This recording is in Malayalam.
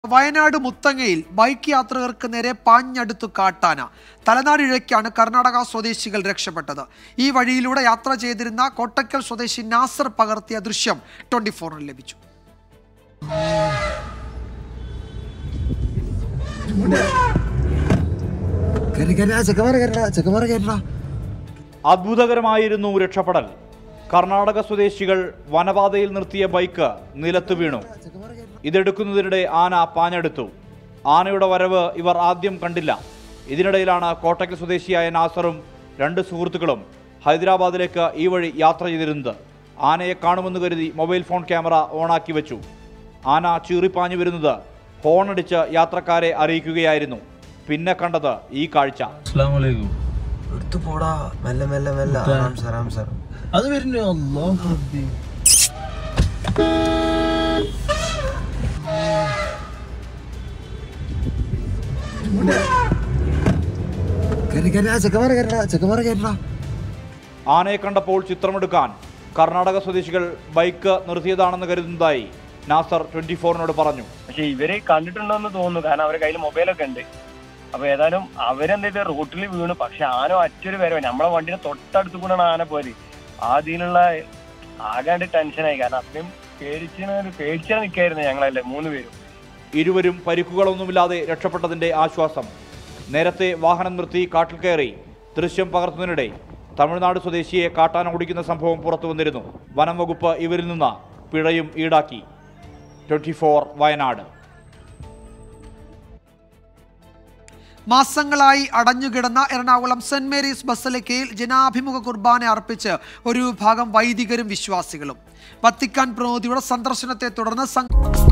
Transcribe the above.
വയനാട് മുത്തങ്ങയിൽ ബൈക്ക് യാത്രികർക്ക് നേരെ പാഞ്ഞടുത്തു കാട്ടാന തലനാടിഴയ്ക്കാണ് കർണാടക സ്വദേശികൾ രക്ഷപ്പെട്ടത് ഈ വഴിയിലൂടെ യാത്ര ചെയ്തിരുന്ന കോട്ടക്കൽ സ്വദേശി നാസർ പകർത്തിയ ദൃശ്യം ട്വന്റി ഫോറിന് ലഭിച്ചു കയറി കയറി ആ ചെക്കന്മാരെ കയറ്റടാ ചെക്കന്മാരെ കയറ്റടാ അത്ഭുതകരമായിരുന്നു രക്ഷപ്പെടൽ കർണാടക സ്വദേശികൾ വനപാതയിൽ നിർത്തിയ ബൈക്ക് നിലത്ത് വീണു ഇതെടുക്കുന്നതിനിടെ ആന പാഞ്ഞെടുത്തു ആനയുടെ വരവ് ഇവർ ആദ്യം കണ്ടില്ല ഇതിനിടയിലാണ് കോട്ടയ്ക്കൽ സ്വദേശിയായ നാസറും രണ്ട് സുഹൃത്തുക്കളും ഹൈദരാബാദിലേക്ക് ഈ വഴി യാത്ര ചെയ്തിരുന്നത് ആനയെ കാണുമെന്ന് കരുതി മൊബൈൽ ഫോൺ ക്യാമറ ഓണാക്കി വെച്ചു ആന ചീറിപ്പാഞ്ഞു വരുന്നത് ഹോണടിച്ച് യാത്രക്കാരെ അറിയിക്കുകയായിരുന്നു പിന്നെ കണ്ടത് ഈ കാഴ്ച അസ്സാം വലൈക്കും എടുത്തു പോടാ മെല്ലെ മെല്ലെ മെല്ലെ ആറാം സാർ ആറാം സാർ അത് വരുന്നു അല്ലാഹു റബ്ബി കയറി കയറി ആ ചെക്കന്മാരെ കയറ്റടാ ചെക്കന്മാരെ കയറ്റടാ ആനയെ കണ്ടപ്പോൾ ചിത്രമെടുക്കാൻ കർണാടക സ്വദേശികൾ ബൈക്ക് നിർത്തിയതാണെന്ന് കരുതുന്നതായി നാസർ ട്വന്റി ഫോറിനോട് പറഞ്ഞു പക്ഷെ ഇവര് കണ്ടിട്ടുണ്ടോന്ന് തോന്നുന്നു കാരണം അവരുടെ കയ്യിൽ മൊബൈലൊക്കെ ഉണ്ട് അപ്പൊ ഏതായാലും അവരെന്താ റോട്ടിൽ വീണു പക്ഷെ ആന അറ്റൊരു വരവ് നമ്മളെ വണ്ടിയുടെ തൊട്ടടുത്ത് കൂടെയാണ് ആന പോയത് ആദ്യമുള്ള ആകാണ്ട് ടെൻഷനായി കാരണം അത്രയും പേടിച്ചിന് പേടിച്ചാ നിൽക്കായിരുന്നു ഞങ്ങളല്ലേ മൂന്ന് പേരും ഇരുവരും പരിക്കുകളൊന്നുമില്ലാതെ രക്ഷപ്പെട്ടതിന്റെ ആശ്വാസം നേരത്തെ വാഹനം നിർത്തി കാട്ടിൽ കയറി ദൃശ്യം പകർത്തുന്നതിനിടെ തമിഴ്നാട് സ്വദേശിയെ കാട്ടാന ഓടിക്കുന്ന സംഭവം പുറത്തു വന്നിരുന്നു വനം വകുപ്പ് ഇവരിൽ നിന്ന് പിഴയും ഈടാക്കി ട്വന്റി വയനാട് മാസങ്ങളായി അടഞ്ഞുകിടന്ന എറണാകുളം സെന്റ് മേരീസ് ബസലിക്കയിൽ ജനാഭിമുഖ കുർബാന അർപ്പിച്ച് ഒരു വിഭാഗം വൈദികരും വിശ്വാസികളും വത്തിക്കാൻ പ്രതിനിധിയുടെ സന്ദർശനത്തെ തുടർന്ന് സംഘ